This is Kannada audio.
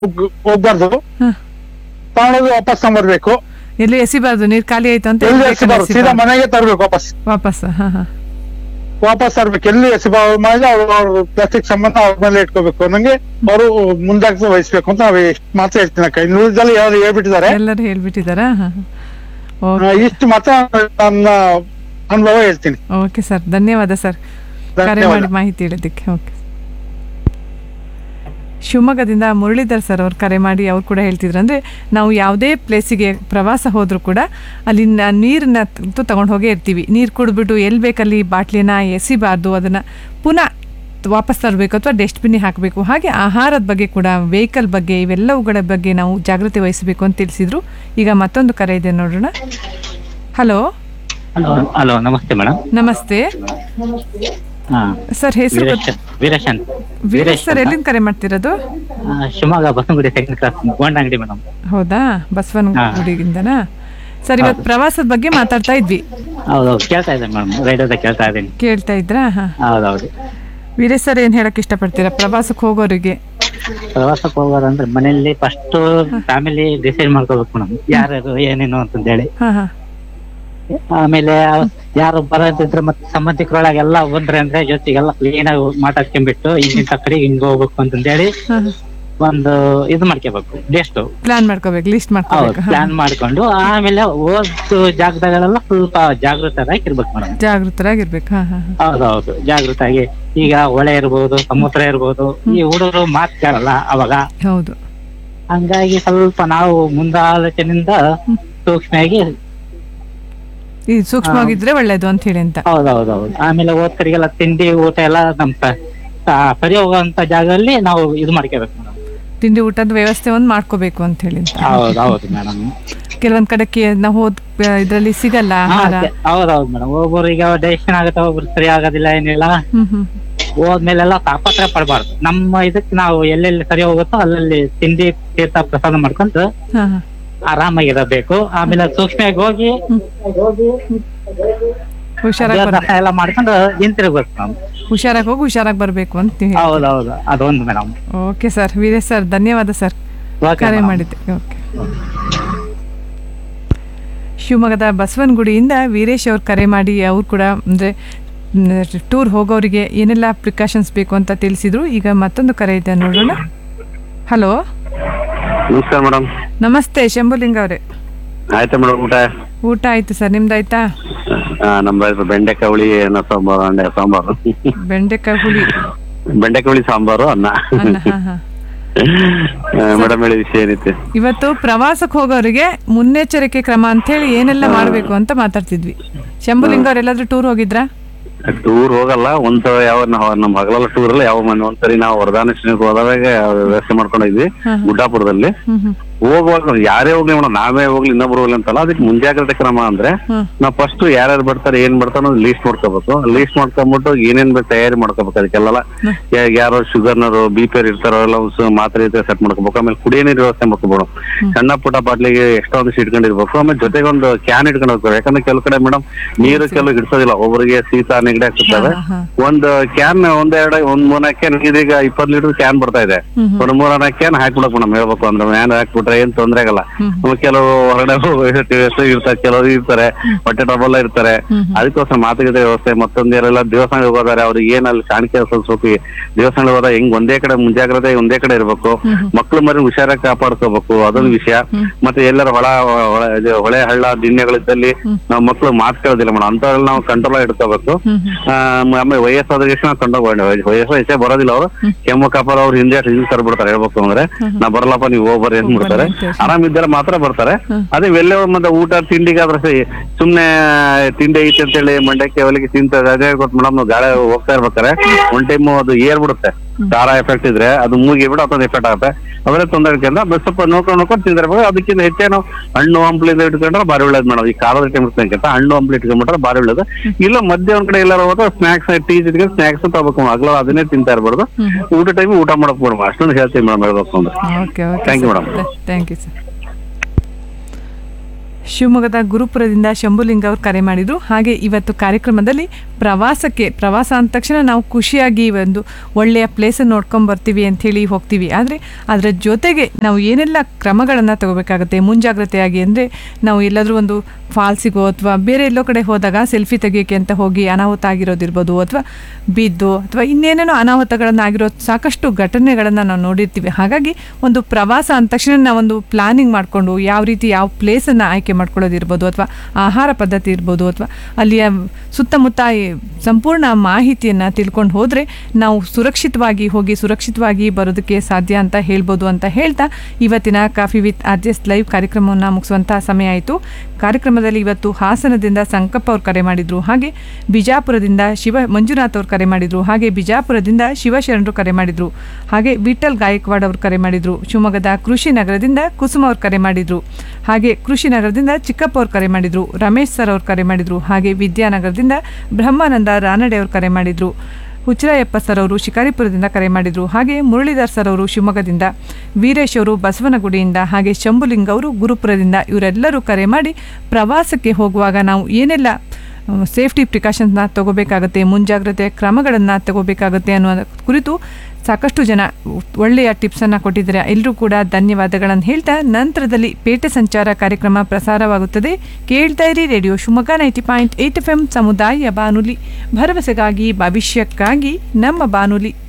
ಹೋಗ್ಬಾರ್ದು ಹ. ತಗೊಂಡೋಗಿ ವಾಪಸ್ ತಗೊಂಡ್ಬರ್ಬೇಕು ಎಲ್ಲಿ ಎಸಿಬಾರ್ದು ನೀರ್ ಖಾಲಿ ಆಯ್ತು ಅಂತ ಎಲ್ಲಿ ಎಲ್ಲಿ ಬೇಕಾದ್ರೆ ಎಸಿಬಾರ್ದು ಸೀದಾ ಎಸಿಬಾರ್ದು. ಮನೆಗೆ ತರ್ಬೇಕು ವಾಪಸ್ ವಾಪಸ್ ಹಾ ಹಾ ವಾಪಸ್ ತರ್ಬೇಕು ಎಲ್ಲಿ ಎಸಿಬಾರ್ದು ಮಾಡಿದ್ರೆ ಅವ್ರು ಅವ್ರ ಪ್ಲಾಸ್ಟಿಕ್ ಸಂಬಂಧ ಅವ್ರ ಮೇಲೆ ಇಟ್ಕೋಬೇಕು ನಂಗೆ ಅವರು ಮುಂದಾಗ್ತಾ ವಹಿಸ್ಬೇಕು ಅಂತ ನಾವು ಇಷ್ಟು ಮಾತ್ರ ಹೇಳ್ತೀನಿ ಅಕ್ಕ ಇನ್ನುಳಿದಲ್ಲಿ ಯಾರು ಹೇಳ್ಬಿಟ್ಟಿದ್ದಾರೆ ಎಲ್ಲರೂ ಹೇಳ್ಬಿಟ್ಟಿದಾರಾ ಹಾ ಆ, ಓಕೆ ಇಷ್ಟು ಮಾತ್ರ ನನ್ನ ಅನುಭವ ಹೇಳ್ತೀನಿ ಓಕೆ ಸರ್ ಧನ್ಯವಾದ ಸರ್ ಕರೆ ಧನ್ಯವಾದ. ಮಾಡಿ ಮಾಹಿತಿ ಹೇಳಿದ್ದಕ್ಕೆ ಓಕೆ ಶಿವಮೊಗ್ಗದಿಂದ ಮುರಳೀಧರ್ ಸರ್ ಅವ್ರು ಕರೆ ಮಾಡಿ ಅವ್ರು ಕೂಡ ಹೇಳ್ತಿದ್ರು ಅಂದರೆ ನಾವು ಯಾವುದೇ ಪ್ಲೇಸಿಗೆ ಪ್ರವಾಸ ಹೋದರೂ ಕೂಡ ಅಲ್ಲಿ ನ- ನೀರನ್ನ ತ- ತಗೊಂಡು ಹೋಗೇ ಇರ್ತೀವಿ ನೀರು ಕುಡಿದ್ಬಿಟ್ಟು ಎಲ್ಲಿ ಬೇಕಲ್ಲಿ ಬಾಟ್ಲಿನ ಎಸಿಬಾರ್ದು ಅದನ್ನು ಪುನಃ ವಾಪಸ್ ತರಬೇಕು ಅಥವಾ ಡಸ್ಟ್ಬಿನ್ನಿಗೆ ಹಾಕಬೇಕು ಹಾಗೆ ಆಹಾರದ ಬಗ್ಗೆ ಕೂಡ ವೆಹಿಕಲ್ ಬಗ್ಗೆ ಇವೆಲ್ಲವುಗಳ ಬಗ್ಗೆ ನಾವು ಜಾಗೃತಿ ವಹಿಸಬೇಕು ಅಂತ ತಿಳಿಸಿದ್ರು ಈಗ ಮತ್ತೊಂದು ಕರೆ ಇದೆ ನೋಡೋಣ ಹಲೋ ಹಲೋ ಹಲೋ ನಮಸ್ತೆ ಮೇಡಮ್ ನಮಸ್ತೆ ಹಾ ಸರ್ ಹೆಸರು ವೀರೇಶ್ ವೀರೇಶ್ ಅಂತ ವೀರೇಶ್ ಸರ್ ಎಲ್ಲಿಂದ ಕರೆ ಮಾಡ್ತಿರೋದು ಆ, ಶಿವಮೊಗ್ಗ ಬಸವನಗುಡಿ ಸೆಕೆಂಡ್ ಕ್ಲಾಸ್ ಗೋಂಡ ಅಂಗಡಿ ಮೇಡಮ್ ಹೌದಾ ಬಸವನ ಹಾ. ಗುಡಿಗಿಂದನಾ ಸರ್ ಇವತ್ತು ಪ್ರವಾಸದ ಬಗ್ಗೆ ಮಾತಾಡ್ತಾ ಇದ್ವಿ ಹೌದೌದು ಕೇಳ್ತಾ ಇದ್ದೇನೆ ಮೇಡಮ್ ರೇಡಿಯೋದಾಗ ಕೇಳ್ತಾ ಇದ್ದೀನಿ ಕೇಳ್ತಾ ಇದ್ರಾ ಹಾ ಹೌದೌದು ವೀರೇಶ್ ಸರ್ ಏನ್ ಹೇಳಕ್ ಇಷ್ಟಪಡ್ತೀರಾ ಪ್ರವಾಸಕ್ಕೆ ಹೋಗೋರಿಗೆ ಪ್ರವಾಸಕ್ಕೆ ಹೋಗೋದಂದ್ರೆ ಮನೆಯಲ್ಲಿ ಫಸ್ಟ್ ಫ್ಯಾಮಿಲಿ ಡಿಸೈಡ್ ಮಾಡ್ಕೋಬೇಕು ಮೇಡಮ್ ಯಾರ್ಯಾರು ಏನೇನು ಅಂತಂದೇಳಿ ಹಾ ಹಾ ಆಮೇಲೆ ಯಾರು ಬರೋದಿದ್ರೆ ಮತ್ತೆ ಸಂಬಂಧಿಕರೊಳಗೆ ಎಲ್ಲ ಬಂದ್ರೆ ಅಂದ್ರೆ ಜೊತೆಗೆಲ್ಲ ಕ್ಲೀನ್ ಆಗಿ ಮಾತಾಡ್ಕೊಂಡ್ಬಿಟ್ಟು ಇಂಗಿಂತ ಕಡೆ ಹಿಂಗ್ ಹೋಗ್ಬೇಕು ಅಂತಂದೇಳಿ ಹಾ ಹಾ ಒಂದು ಇದು ಮಾಡ್ಕೋಬೇಕು ಡೆಸ್ಟ್ ಪ್ಲಾನ್ ಮಾಡ್ಕೋಬೇಕು ಲಿಸ್ಟ್ ಹೌದು ಮಾಡ್ಕೋಬೇಕು ಹಾ ಪ್ಲಾನ್ ಮಾಡ್ಕೊಂಡು ಆಮೇಲೆ ಓದ್ ಜಾಗದಾಗಲೆಲ್ಲ ಸ್ವಲ್ಪ ಜಾಗೃತರಾಗಿ ಇರ್ಬೇಕು ಮೇಡಮ್ ಜಾಗೃತರಾಗಿರ್ಬೇಕು ಹಾ ಹಾ ಹಾ ಹೌದೌದು ಜಾಗೃತಾಗಿ ಈಗ ಹೊಳೆ ಇರ್ಬೋದು ಸಮುದ್ರ ಇರ್ಬೋದು ಈ ಹುಡುಗರು ಮಾತು ಕೇಳಲ್ಲ ಅವಾಗ ಹೌದು ಹಂಗಾಗಿ ಸ್ವಲ್ಪ ನಾವು ಮುಂದಾಲೋಚನೆಯಿಂದ ಸೂಕ್ಷ್ಮವಾಗಿ ಈ ಸೂಕ್ಷ್ಮವಾಗಿದ್ರೆ ಒಳ್ಳೇದು ಅಂತ ಹೇಳಿ ಅಂತ ಹೌದೌದೌದು ಆಮೇಲೆ ಓದ್ಕರಿಗೆಲ್ಲ ತಿಂಡಿ ಊಟ ಎಲ್ಲ ನಮ್ ಸ- ಆ, ಸರಿ ಹೋಗುವಂತ ಜಾಗದಲ್ಲಿ ನಾವು ಇದು ಮಾಡ್ಕೋಬೇಕು ಮೇಡಮ್ ತಿಂಡಿ ಊಟದ ವ್ಯವಸ್ಥೆ ಒಂದು ಮಾಡ್ಕೋಬೇಕು ಅಂತ ಹೇಳಿ ಅಂತ ಹೌದು ಹೌದು ಮೇಡಮ್ ಕೆಲವೊಂದ್ ಕಡೆಗೆ ನಾವು ಹೋದ್ ಇದ್ರಲ್ಲಿ ಸಿಗಲ್ಲ ಆಹಾರ ಹೌದೌದು ಮೇಡಮ್ ಒಬ್ಬರಿಗೆ ಡೈಜೆಷನ್ ಆಗುತ್ತೆ ಒಬ್ರು ಸರಿ ಆಗೋದಿಲ್ಲ ಏನಿಲ್ಲ ಹ್ಮ್ ಹ್ಮ್ ಹೋದ್ಮೇಲೆಲ್ಲ ತಾಪತ್ರ ಪಡಬಾರ್ದು ನಮ್ಮ ಇದಕ್ಕೆ ನಾವು ಎಲ್ಲೆಲ್ಲಿ ಸರಿ ಹೋಗುತ್ತೋ ಅಲ್ಲಲ್ಲಿ ತಿಂಡಿ ತೀರ್ಥ ಪ್ರಸಾದ ಮಾಡ್ಕೊಂಡು ಹಾ ಹಾ ಆರಾಮಾಗಿರಬೇಕು ಆಮೇಲೆ ಸೂಕ್ಷ್ಮವಾಗಿ ಹೋಗಿ ಹುಷಾರಾಗಿ ಬರ್ಬೇಕು ದೇವಸ್ಥಾನ ಎಲ್ಲ ಮಾಡ್ಕೊಂಡು ಹಿಂತಿರ್ಬೇಕು ನಾವು ಹುಷಾರಾಗಿ ಹೋಗಿ ಹುಷಾರಾಗಿ ಬರ್ಬೇಕು ಅಂತ ಹೇಳಿ ಹೌದೌದು ಅದೊಂದು madam okay sir Veeresh sir ಧನ್ಯವಾದ ಸರ್ ಕರೆ ಮಾಡಿದ್ದೆ ಓಕೆ ಶಿವಮೊಗ್ಗದ ಬಸವನಗುಡಿಯಿಂದ ವೀರೇಶ್ ಅವ್ರು ಕರೆ ಮಾಡಿ ಅವ್ರು ಕೂಡ ಅಂದರೆ ಟೂರ್ ಹೋಗೋರಿಗೆ ಏನೆಲ್ಲ ಪ್ರಿಕಾಷನ್ಸ್ ಬೇಕು ಅಂತ ತಿಳಿಸಿದ್ರು ಈಗ ಮತ್ತೊಂದು ಕರೆ ಇದೆ ನೋಡೋಣ ಹಲೋ ನಮಸ್ಕಾರ ಮೇಡಮ್ ನಮಸ್ತೆ ಶಂಭುಲಿಂಗ ಅವರೇ ಆಯ್ತಾ ಮೇಡಮ್ ಊಟ ಊಟ ಆಯ್ತು ಸರ್ ನಿಮ್ದಾಯ್ತಾ ಆ, ನಮ್ದು ಆಯ್ತು ಬೆಂಡೆಕಾಯಿ ಹುಳಿ ಅನ್ನ ಸಾಂಬಾರು ಅಂಡೆ ಸಾಂಬಾರು ಬೆಂಡೆಕಾಯಿ ಹುಳಿ ಬೆಂಡೆಕಾಯಿ ಹುಳಿ ಸಾಂಬಾರು ಅನ್ನ ಅನ್ನ ಹಾಂ ಹಾಂ ಮೇಡಮ್ ಹೇಳಿ ವಿಷಯ ಏನಿತ್ತು ಇವತ್ತು ಪ್ರವಾಸಕ್ಕೆ ಹೋಗೋರಿಗೆ ಮುನ್ನೆಚ್ಚರಿಕೆ ಕ್ರಮ ಅಂತ ಹೇಳಿ ಏನೆಲ್ಲ ಮಾಡಬೇಕು ಅಂತ ಮಾತಾಡ್ತಿದ್ವಿ ಶಂಭುಲಿಂಗ ಅವ್ರು ಎಲ್ಲಾದ್ರೂ ಟೂರ್ ಹೋಗಿದ್ರಾ ಟೂರ್ ಹೋಗಲ್ಲ ಒಂದ್ ಯಾವ ನಾವು ನಮ್ಮ ಹಗಲೆಲ್ಲ ಟೂರ್ ಅಲ್ಲ ಯಾವ ಮನೆ ಒಂದ್ಸರಿ ನಾವು ವರದಾನ ಶ್ರೀನಿಗೆ ಹೋದಾಗ ವ್ಯವಸ್ಥೆ ಮಾಡ್ಕೊಂಡಿದ್ವಿ ಹಾ, ಹಾ. ಗುಡ್ಡಾಪುರದಲ್ಲಿ ಹ್ಮ್ ಹ್ಮ್ ಹೋಗುವಾಗ ಯಾರೇ ಹೋಗ್ಲಿ ಮೇಡಮ್ ನಾವೇ ಹೋಗ್ಲಿ ಇನ್ನೊಬ್ರು ಹೋಗ್ಲಿ ಅಂತಲ್ಲ ಅದಕ್ಕೆ ಮುಂಜಾಗ್ರತೆ ಕ್ರಮ ಅಂದ್ರೆ ಹ್ಮ್ ನಾವು ಫಸ್ಟ್ ಯಾರ್ಯಾರು ಬರ್ತಾರೆ ಏನ್ ಬರ್ತಾರೋ ಲೀಸ್ಟ್ ಮಾಡ್ಕೋಬೇಕು ಲೀಸ್ಟ್ ಮಾಡ್ಕೊಂಡ್ಬಿಟ್ಟು ಏನೇನ್ ಬೇಕು ತಯಾರಿ ಮಾಡ್ಕೋಬೇಕು ಅದಕ್ಕೆಲ್ಲ ಹ್ಮ್. ಯಾ- ಯಾರೋ ಶುಗರ್ನರು ಬಿ ಪಿ ಇರ್ತಾರೋ ಎಲ್ಲ ಸ- ಮಾತ್ರೆ ಇದ್ರೆ ಸೆಟ್ ಮಾಡ್ಕೋಬೇಕು ಆಮೇಲೆ ಕುಡಿಯೋ ನೀರು ವ್ಯವಸ್ಥೆ ಮಾಡ್ಕೋಬೇಕು ಸಣ್ಣ ಪುಟ್ಟ ಬಾಟ್ಲಿಗೆ ಎಕ್ಸ್ಟ್ರಾ ಒಂದಿಷ್ಟು ಇಟ್ಕೊಂಡಿರ್ಬೇಕು ಆಮೇಲೆ ಜೊತೆಗೆ ಒಂದು ಕ್ಯಾನ್ ಇಟ್ಕೊಂಡು ಹೋಗ್ಬೇಕು ಯಾಕಂದ್ರೆ ಕೆಲವು ಕಡೆ ಮೇಡಮ್ ನೀರು ಕೆಲವು ಇಡ್ಸೋದಿಲ್ಲ ಒಬ್ಬರಿಗೆ ಶೀತ ನೆಗಡಿ ಆಗ್ತಿರ್ತವೆ ಹಾ, ಹಾ. ಒಂದು ಕ್ಯಾನ್ ಒಂದ್ ಎರಡು ಒಂದ್ ಮೂರ್ನಾಲ್ಕು ಕ್ಯಾನ್ ಇದೀಗ ಇಪ್ಪತ್ತು ಲೀಟರ್ ಕ್ಯಾನ್ ಬರ್ತಾ ಇದೆ ಹ್ಮ್ ಹ್ಮ್. ಒಂದು ಮೂರ್ನಾಲ್ಕು ಕ್ಯಾನ್ ಹಾಕ್ಬಿಡಕ್ ಮೇಡಮ್ ಹೇಳ್ಬೇಕು ಅಂದ್ರೆ ಮ್ಯಾನ್ ಹಾಕ್ಬಿಟ್ರೆ ಏನ್ ತೊಂದ್ರೆ ಆಗಲ್ಲ ಹ್ಮ್. ಆಮೇಲೆ ಕೆಲವು ಹೊರಗಡೆ ಹೋಗೋ ಇರ್ತಾರೆ ಕೆಲವರು ಇರ್ತಾರೆ ಹೊಟ್ಟೆ ಟ್ರಬಲ್ ಇರ್ತಾರೆ ಹ್ಮ್ ಹ್ಮ್. ಅದಕ್ಕೋಸ್ಕರ ಮಾತುಕತೆ ವ್ಯವಸ್ಥೆ ಮತ್ತೊಂದ್ ಯಾರೆಲ್ಲ ದೇವಸ್ಥಾನಕ್ಕೆ ಹೋಗೋದಾರೆ ಅವ್ರಿಗೆ ಏನ್ ಅಲ್ಲಿ ಕಾಣಿಕೆ ಸ್ವಲ್ಪ ದೇವಸ್ಥಾನಕ್ಕೆ ಹೋದಾಗ ಹೆಂಗ್ ಒಂದೇ ಕಡೆ ಮುಂಜಾಗ್ರತೆ ಒಂದೇ ಕಡೆ ಇರ್ಬೇಕು ಮಕ್ಳು ಮರಿ ಹುಷಾರಾಗಿ ಕಾಪಾಡ್ಕೋಬೇಕು ಅದೊಂದು ವಿಷಯ ಮತ್ತೆ ಎಲ್ಲರ ಹೊಳ ಹೊಳ ಇದು ಹೊಳೆ ಹಳ್ಳ ದಿಣ್ಣೆಗಳಿದ್ದಲ್ಲಿ ನಾವು ಮಕ್ಳು ಮಾತು ಕೇಳೋದಿಲ್ಲ ಮೇಡಮ್ ಅಂತವ್ರೆಲ್ಲ ನಾವು ಕಂಟ್ರೋಲ್ ಇಟ್ಕೋಬೇಕು ಹ್ಮ್ ಹ್ಮ್. ಆ, ಆಮೇಲೆ ವಯಸ್ಸಾದ್ರೆ ನಾವು ಕಂಡೋಗ್ಬೇಡ ವಯಸ್ಸು ಹೆಚ್ಚೆ ಬರೋದಿಲ್ಲ ಅವರು ಕೆಮ್ಮು ಕಾಪಾರ ಅವ್ರು ಹಿಂದೆ ಹಿಂದೆ ತರ್ಬಿಡ್ತಾರೆ ಹೇಳ್ಬೇಕು ಅಂದ್ರೆ ನಾ ಬರಲ್ಲಪ್ಪ ನೀವು ಹೋಗ್ಬರ್ರಿ ಅಂದ್ಬಿಡ್ತಾರೆ ಅಂತ ಹೇಳಿ. ಆರಾಮಿದ್ದರೆ ಮಾತ್ರ ಬರ್ತಾರೆ ಅದೇ ಎಲ್ಲೇ ಮತ್ತೆ ಊಟ ತಿಂಡಿಗಾದ್ರೆ ಸರಿ ಸುಮ್ನೆ ತಿಂಡಿ ಐತೆ ಅಂತೇಳಿ ಮಂಡ್ಯಕ್ಕೆ ಅವಲಿಗೆ ತಿಂತ ಅದೇ ಗೊತ್ತು ಮೇಡಮ್ ನಾವು ಗಾಳಿ ಹೋಗ್ತಾ ಇರ್ಬೇಕಾರೆ ಒಂದ್ ಟೈಮ್ ಅದು ಏರ್ ಬಿಡುತ್ತೆ ಖಾರ ಎಫೆಕ್ಟ್ ಇದ್ರೆ ಅದು ಮೂಗಿ ಬಿಡು ಅದೊಂದು ಎಫೆಕ್ಟ್ ಆಗುತ್ತೆ ಅವೆಲ್ಲ ತೊಂದರೆ ಇಟ್ಕೊಂಡ್ರೆ ಅದು ಸ್ವಲ್ಪ ನೋಡ್ಕೊಂಡು ನೋಡ್ಕೊಂಡು ತಿಂದಿರ್ಬೇಕು ಅದಕ್ಕಿಂತ ಹೆಚ್ಚೇನು ಹಣ್ಣು ಹಂಪ್ಲಿಂದ ಇಟ್ಕೊಂಡ್ರೆ ಭಾರಿ ಒಳ್ಳೇದು ಮೇಡಮ್ ಈ ಖಾರದ ಟೈಮ್ ಇರ್ತಂತ ಹಣ್ಣು ಹಂಪ್ಲಿ ಇಟ್ಕೊಂಡ್ಬಿಟ್ರೆ ಭಾರಿ ಒಳ್ಳೇದು ಇಲ್ಲ ಮಧ್ಯ ಒಂದ್ ಕಡೆ ಎಲ್ಲಾರು ಹೋದ್ರೆ ಸ್ನಾಕ್ಸ್ ಟೀ ಜೊತೆಗೆ ಸ್ನಾಕ್ಸ್ ತಗೋಬೇಕು ಹಗ್ಲ ಅದನ್ನೇ ತಿಂತಾ ಇರ್ಬಾರ್ದು ಊಟ ಟೈಮ್ ಊಟ ಮಾಡಕ್ ಮೇಡಮ್ ಅಷ್ಟೊಂದು ಹೇಳ್ತೀವಿ ಮೇಡಮ್ ಹೇಳ್ಬೇಕು ಅಂದ್ರೆ okay okay Thank you, madam. Thank you sir ಶಿವಮೊಗ್ಗದ ಗುರುಪುರದಿಂದ ಶಂಭುಲಿಂಗ ಅವರು ಕರೆ ಮಾಡಿದರು ಹಾಗೆ ಇವತ್ತು ಕಾರ್ಯಕ್ರಮದಲ್ಲಿ ಪ್ರವಾಸಕ್ಕೆ ಪ್ರವಾಸ ಅಂದ ತಕ್ಷಣ ನಾವು ಖುಷಿಯಾಗಿ ಒಂದು ಒಳ್ಳೆಯ ಪ್ಲೇಸನ್ನು ನೋಡ್ಕೊಂಡು ಬರ್ತೀವಿ ಅಂಥೇಳಿ ಹೋಗ್ತೀವಿ ಆದರೆ ಅದರ ಜೊತೆಗೆ ನಾವು ಏನೆಲ್ಲ ಕ್ರಮಗಳನ್ನು ತಗೋಬೇಕಾಗುತ್ತೆ ಮುಂಜಾಗ್ರತೆಯಾಗಿ ಅಂದರೆ ನಾವು ಎಲ್ಲಾದರೂ ಒಂದು ಫಾಲ್ಸಿಗೋ ಅಥವಾ ಬೇರೆ ಎಲ್ಲೋ ಕಡೆ ಹೋದಾಗ ಸೆಲ್ಫಿ ತೆಗಿಯೋಕ್ಕೆ ಅಂತ ಹೋಗಿ ಅನಾಹುತ ಆಗಿರೋದಿರ್ಬೋದು ಅಥವಾ ಬಿದ್ದು ಅಥವಾ ಇನ್ನೇನೇನೋ ಅನಾಹುತಗಳನ್ನು ಆಗಿರೋ ಸಾಕಷ್ಟು ಘಟನೆಗಳನ್ನು ನಾವು ನೋಡಿರ್ತೀವಿ ಹಾಗಾಗಿ ಒಂದು ಪ್ರವಾಸ ಅಂದ ತಕ್ಷಣ ನಾವೊಂದು ಪ್ಲಾನಿಂಗ್ ಮಾಡಿಕೊಂಡು ಯಾವ ರೀತಿ ಯಾವ ಪ್ಲೇಸನ್ನು ಆಯ್ಕೆ ಮಾಡ್ಕೊಳ್ಳೋದಿರ್ಬೋದು ಅಥವಾ ಆಹಾರ ಪದ್ಧತಿ ಇರ್ಬೋದು ಅಥವಾ ಅಲ್ಲಿಯ ಸುತ್ತಮುತ್ತ ಈ ಸಂಪೂರ್ಣ ಮಾಹಿತಿಯನ್ನು ತಿಳ್ಕೊಂಡು ಹೋದರೆ ನಾವು ಸುರಕ್ಷಿತವಾಗಿ ಹೋಗಿ ಸುರಕ್ಷಿತವಾಗಿ ಬರೋದಕ್ಕೆ ಸಾಧ್ಯ ಅಂತ ಹೇಳ್ಬೋದು ಅಂತ ಹೇಳ್ತಾ ಇವತ್ತಿನ ಕಾಫಿ ವಿತ್ ಅರ್ಜೆಸ್ಟ್ ಲೈವ್ ಕಾರ್ಯಕ್ರಮವನ್ನು ಮುಗಿಸುವಂಥ ಸಮಯ ಆಯಿತು ಕಾರ್ಯಕ್ರಮದಲ್ಲಿ ಇವತ್ತು ಹಾಸನದಿಂದ ಸಂಕಪ್ಪ ಅವ್ರು ಕರೆ ಮಾಡಿದರು ಹಾಗೆ ಬಿಜಾಪುರದಿಂದ ಶಿವ ಮಂಜುನಾಥ್ ಅವ್ರು ಕರೆ ಮಾಡಿದರು ಹಾಗೆ ಬಿಜಾಪುರದಿಂದ ಶಿವಶರಣರು ಕರೆ ಮಾಡಿದರು ಹಾಗೆ ವಿಠಲ್ ಗಾಯಕ್ವಾಡ್ ಅವರು ಕರೆ ಮಾಡಿದರು ಶಿವಮೊಗ್ಗದ ಕೃಷಿ ನಗರದಿಂದ ಕುಸುಮ ಅವ್ರು ಕರೆ ಮಾಡಿದರು ಹಾಗೆ ಕೃಷಿ ನಗರದಿಂದ ಚಿಕ್ಕಪ್ಪ ಅವ್ರು ಕರೆ ಮಾಡಿದರು ರಮೇಶ್ ಸರ್ ಅವ್ರು ಕರೆ ಮಾಡಿದರು ಹಾಗೆ ವಿದ್ಯಾನಗರದಿಂದ ಬ್ರಹ್ಮಾನಂದ ರಾನಡೆ ಅವ್ರು ಕರೆ ಮಾಡಿದರು ಹುಚ್ಚರಾಯಪ್ಪ ಸರ್ ಅವರು ಶಿಕಾರಿಪುರದಿಂದ ಕರೆ ಮಾಡಿದರು ಹಾಗೆ ಮುರಳೀಧರ್ ಸರ್ ಅವರು ಶಿವಮೊಗ್ಗದಿಂದ ವೀರೇಶ್ ಅವರು ಬಸವನಗುಡಿಯಿಂದ ಹಾಗೆ ಶಂಭುಲಿಂಗ ಅವರು ಗುರುಪುರದಿಂದ ಇವರೆಲ್ಲರೂ ಕರೆ ಮಾಡಿ ಪ್ರವಾಸಕ್ಕೆ ಹೋಗುವಾಗ ನಾವು ಏನೆಲ್ಲ ಸೇಫ್ಟಿ ಪ್ರಿಕಾಷನ್ಸ್ನ ತಗೋಬೇಕಾಗುತ್ತೆ ಮುಂಜಾಗ್ರತೆ ಕ್ರಮಗಳನ್ನು ತಗೋಬೇಕಾಗುತ್ತೆ ಅನ್ನೋ ಕುರಿತು ಸಾಕಷ್ಟು ಜನ ಒಳ್ಳೆಯ ಟಿಪ್ಸನ್ನು ಕೊಟ್ಟಿದ್ದಾರೆ ಎಲ್ಲರೂ ಕೂಡ ಧನ್ಯವಾದಗಳನ್ನು ಹೇಳ್ತಾ ನಂತರದಲ್ಲಿ ಪೇಟೆ ಸಂಚಾರ ಕಾರ್ಯಕ್ರಮ ಪ್ರಸಾರವಾಗುತ್ತದೆ ಕೇಳ್ತಾ ಇರಿ radio Shivamogga ninety point eight F M ಸಮುದಾಯ ಬಾನುಲಿ ಭರವಸೆಗಾಗಿ ಭವಿಷ್ಯಕ್ಕಾಗಿ ನಮ್ಮ ಬಾನುಲಿ